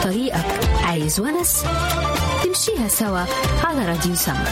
طريقك عايز ونس تمشيها سوا على راديو سمر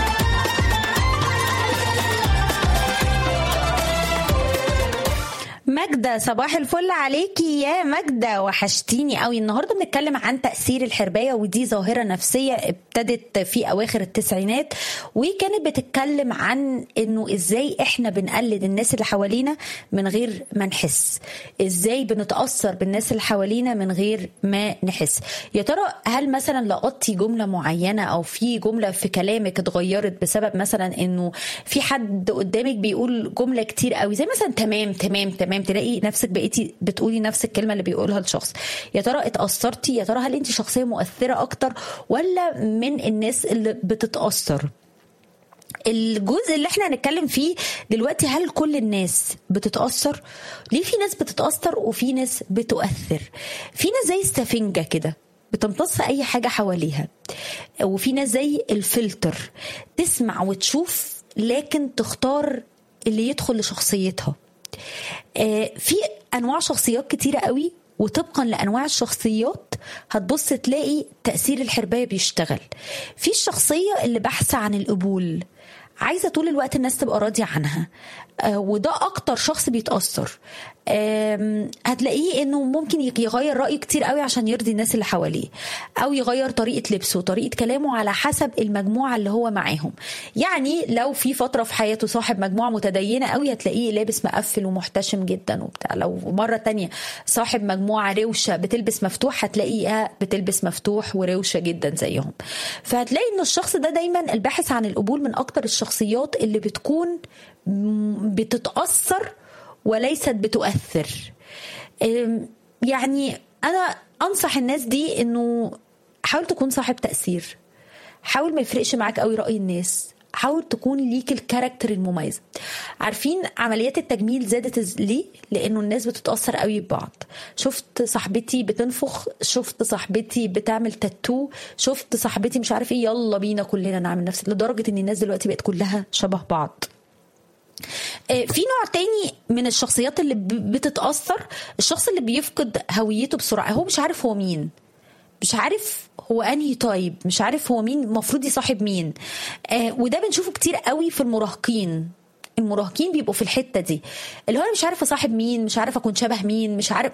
ماجدة صباح الفل عليكي يا ماجدة وحشتيني قوي النهاردة بنتكلم عن تأثير الحرباية ودي ظاهرة نفسية ابتدت في أواخر التسعينات وكانت بتتكلم عن إنه إزاي إحنا بنقلد الناس اللي حوالينا من غير ما نحس إزاي بنتأثر بالناس اللي حوالينا من غير ما نحس يا ترى هل مثلا لقطتي جملة معينة أو في جملة في كلامك اتغيرت بسبب مثلا إنه في حد قدامك بيقول جملة كتير قوي زي مثلا تمام تمام تمام تلاقي نفسك بقيتي بتقولي نفس الكلمه اللي بيقولها الشخص يا ترى اتاثرتي يا ترى هل انت شخصيه مؤثره اكتر ولا من الناس اللي بتتاثر الجزء اللي احنا هنتكلم فيه دلوقتي هل كل الناس بتتاثر ليه في ناس بتتاثر وفي ناس بتؤثر في ناس زي السفنجه كده بتمتص اي حاجه حواليها وفي ناس زي الفلتر تسمع وتشوف لكن تختار اللي يدخل لشخصيتها في انواع شخصيات كتيره قوي وطبقا لانواع الشخصيات هتبص تلاقي تاثير الحربايه بيشتغل في الشخصيه اللي بحث عن القبول عايزه طول الوقت الناس تبقى راضيه عنها وده اكتر شخص بيتاثر هتلاقيه انه ممكن يغير رايه كتير قوي عشان يرضي الناس اللي حواليه او يغير طريقه لبسه وطريقه كلامه على حسب المجموعه اللي هو معاهم يعني لو في فتره في حياته صاحب مجموعه متدينه قوي هتلاقيه لابس مقفل ومحتشم جدا وبتاع لو مره تانية صاحب مجموعه روشه بتلبس مفتوح هتلاقيها بتلبس مفتوح وروشه جدا زيهم فهتلاقي ان الشخص ده دايما الباحث عن القبول من اكتر الشخصيات اللي بتكون بتتاثر وليست بتؤثر يعني انا انصح الناس دي انه حاول تكون صاحب تاثير حاول ما يفرقش معاك قوي راي الناس حاول تكون ليك الكاركتر المميز عارفين عمليات التجميل زادت ليه لانه الناس بتتاثر قوي ببعض شفت صاحبتي بتنفخ شفت صاحبتي بتعمل تاتو شفت صاحبتي مش عارف ايه يلا بينا كلنا نعمل نفس لدرجه ان الناس دلوقتي بقت كلها شبه بعض في نوع تاني من الشخصيات اللي بتتأثر الشخص اللي بيفقد هويته بسرعة هو مش عارف هو مين مش عارف هو انهي طيب مش عارف هو مين المفروض يصاحب مين آه وده بنشوفه كتير قوي في المراهقين المراهقين بيبقوا في الحته دي اللي هو انا مش عارف اصاحب مين مش عارف اكون شبه مين مش عارف